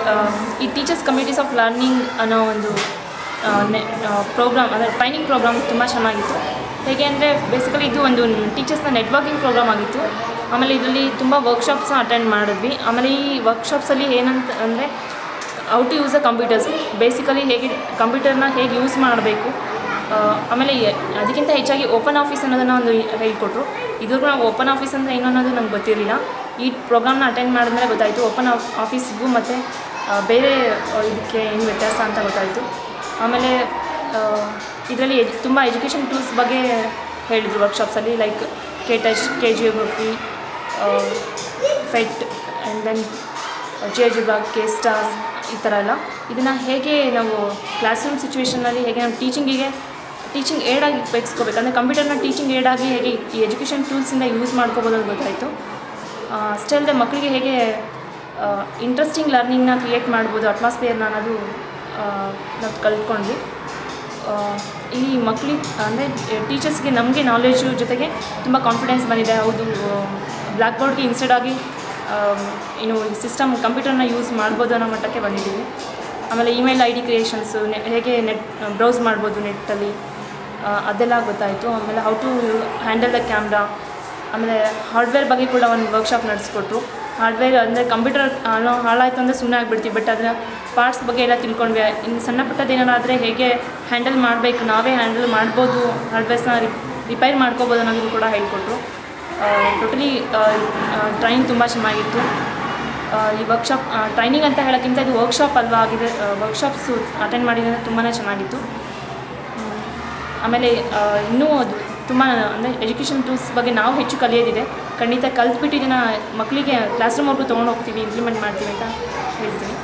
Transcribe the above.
ಈ teachers committees of learning ಅನ್ನೋ ಒಂದು ಪ್ರೋಗ್ರಾಮ್ ಅಂದರೆ ಟ್ರೈನಿಂಗ್ ಪ್ರೋಗ್ರಾಮ್ ತುಂಬ ಚೆನ್ನಾಗಿತ್ತು ಹೇಗೆ ಅಂದರೆ ಬೇಸಿಕಲಿ ಇದು ಒಂದು ಟೀಚರ್ಸ್ನ ನೆಟ್ವರ್ಕಿಂಗ್ ಪ್ರೋಗ್ರಾಮ್ ಆಗಿತ್ತು ಆಮೇಲೆ ಇದರಲ್ಲಿ ತುಂಬ ವರ್ಕ್ಶಾಪ್ಸ್ನ ಅಟೆಂಡ್ ಮಾಡಿದ್ವಿ ಆಮೇಲೆ ಈ ವರ್ಕ್ಶಾಪ್ಸಲ್ಲಿ ಏನಂತ ಅಂದರೆ how to use a computers basically ಹೇಗೆ ಕಂಪ್ಯೂಟರ್ನ ಹೇಗೆ ಯೂಸ್ ಮಾಡಬೇಕು ಆಮೇಲೆ ಎ- ಅದಕ್ಕಿಂತ ಹೆಚ್ಚಾಗಿ ಓಪನ್ ಆಫೀಸ್ ಅನ್ನೋದನ್ನು ಒಂದು ಹೇಳ್ಕೊಟ್ರು ಇದ್ರಿಗೂ ನಾವು ಓಪನ್ ಆಫೀಸ್ ಅಂದರೆ ಏನು ಅನ್ನೋದು ನಂಗೆ ಗೊತ್ತಿರಲಿಲ್ಲ ಈ ಪ್ರೋಗ್ರಾಮ್ನ ಅಟೆಂಡ್ ಮಾಡಿದ್ಮೇಲೆ ಗೊತ್ತಾಯಿತು ಓಪನ್ ಆಫೀಸ್ಗೂ ಮತ್ತು ಬೇರೆ ಆ, ಇದಕ್ಕೆ ಏನು ವ್ಯತ್ಯಾಸ ಅಂತ ಗೊತ್ತಾಯಿತು ಆಮೇಲೆ ಇದರಲ್ಲಿ ತುಂಬ ಎಜುಕೇಷನ್ ಟೂಲ್ಸ್ ಬಗ್ಗೆ ಹೇಳಿದರು ವರ್ಕ್ಶಾಪ್ಸಲ್ಲಿ like K touch K geography ಫೆಟ್ and then GeoGebra K stars ಈ ಥರ ಎಲ್ಲ ಇದನ್ನು ಹೇಗೆ ನಾವು ಕ್ಲಾಸ್ ರೂಮ್ ಸಿಚುವೇಷನಲ್ಲಿ ಹೇಗೆ ನಾವು ಟೀಚಿಂಗಿಗೆ ಟೀಚಿಂಗ್ ಏಡಾಗಿ ಉಪಯೋಗಿಸ್ಕೋಬೇಕು ಅಂದರೆ ಕಂಪ್ಯೂಟರ್ನ ಟೀಚಿಂಗ್ ಏಡಾಗಿ ಹೇಗೆ ಈ ಎಜುಕೇಷನ್ ಟೂಲ್ಸಿಂದ ಯೂಸ್ ಮಾಡ್ಕೋಬೋದು ಅಂತ ಗೊತ್ತಾಯಿತು ಆ, ಅಷ್ಟೇ ಅಲ್ಲದೆ ಮಕ್ಕಳಿಗೆ ಹೇಗೆ ಇಂಟ್ರೆಸ್ಟಿಂಗ್ ಲರ್ನಿಂಗ್ನ ಕ್ರಿಯೇಟ್ ಮಾಡ್ಬೋದು ಅಟ್ಮಾಸ್ಫಿಯರ್ನ ಅನ್ನೋದು ಆ, ನಾವು ಕಲ್ತ್ಕೊಂಡ್ವಿ ಆ, ಈ ಮಕ್ಕಳಿಗೆ ಅಂದರೆ ಟೀಚರ್ಸ್ಗೆ ನಮಗೆ ನಾಲೆಜು ಜೊತೆಗೆ ತುಂಬ ಕಾನ್ಫಿಡೆನ್ಸ್ ಬಂದಿದೆ ಹೌದು ಬ್ಲ್ಯಾಕ್ ಬೋರ್ಡ್ಗೆ ಇನ್ಸ್ಟೆಡ್ ಆಗಿ ಆಮ್, ಏನು ಸಿಸ್ಟಮ್ ಕಂಪ್ಯೂಟರ್ನ ಯೂಸ್ ಮಾಡ್ಬೋದು ಅನ್ನೋ ಮಟ್ಟಕ್ಕೆ ಬಂದಿದ್ದೀವಿ ಆಮೇಲೆ ಇಮೇಲ್ ಐ ಡಿ ಕ್ರಿಯೇಷನ್ಸು ಹೇಗೆ ನೆಟ್ ಬ್ರೌಸ್ ಮಾಡ್ಬೋದು ನೆಟ್ಟಲ್ಲಿ ಅದೆಲ್ಲ ಗೊತ್ತಾಯಿತು ಆಮೇಲೆ how to handle the camera ಆಮೇಲೆ ಹಾರ್ಡ್ವೇರ್ ಬಗ್ಗೆ ಕೂಡ ಒಂದು ವರ್ಕ್ಶಾಪ್ ನಡೆಸ್ಕೊಟ್ರು ಹಾರ್ಡ್ವೇರ್ ಅಂದರೆ ಕಂಪ್ಯೂಟರ್ ಹಾಳೋ ಹಾಳಾಯ್ತು ಅಂದರೆ ಸುಮ್ಮನೆ ಆಗಿಬಿಡ್ತೀವಿ ಬಟ್ ಅದರ ಪಾರ್ಟ್ಸ್ ಬಗ್ಗೆ ಎಲ್ಲ ತಿಳ್ಕೊಂಡ್ವಿ ಇನ್ನು ಸಣ್ಣ ಪುಟ್ಟದೇನಾದರೆ ಹೇಗೆ ಹ್ಯಾಂಡಲ್ ಮಾಡಬೇಕು ನಾವೇ ಹ್ಯಾಂಡಲ್ ಮಾಡ್ಬೋದು ಹಾರ್ಡ್ವೇರ್ಸ್ನ ರಿಪೇರ್ ಮಾಡ್ಕೋಬೋದು ಅನ್ನೋದನ್ನು ಕೂಡ ಹೇಳ್ಕೊಟ್ರು ಟೋಟಲಿ ಟ್ರೈನಿಂಗ್ ತುಂಬ ಚೆನ್ನಾಗಿತ್ತು ಆ, ಈ ವರ್ಕ್ಶಾಪ್ ಟ್ರೈನಿಂಗ್ ಅಂತ ಹೇಳೋಕ್ಕಿಂತ ಇದು ವರ್ಕ್ಶಾಪ್ ಅಲ್ವಾ ಆಗಿದೆ ವರ್ಕ್ಶಾಪ್ಸು ಅಟೆಂಡ್ ಮಾಡಿದ್ರೆ ತುಂಬಾ ಚೆನ್ನಾಗಿತ್ತು ಹ್ಮ್. ಆಮೇಲೆ ಆ, ಇನ್ನೂ ಅದು ತುಂಬ ಅಂದರೆ ಎಜುಕೇಷನ್ ಟೂಲ್ಸ್ ಬಗ್ಗೆ ನಾವು ಹೆಚ್ಚು ಕಲಿಯೋದಿದೆ ಖಂಡಿತ ಕಲ್ತ್ಬಿಟ್ಟು ಇದನ್ನು ಮಕ್ಕಳಿಗೆ ಕ್ಲಾಸ್ ರೂಮ್ವರೆಗೂ ತೊಗೊಂಡು ಹೋಗ್ತೀವಿ ಇಂಪ್ಲಿಮೆಂಟ್ ಮಾಡ್ತೀವಿ ಅಂತ ಹೇಳ್ತೀನಿ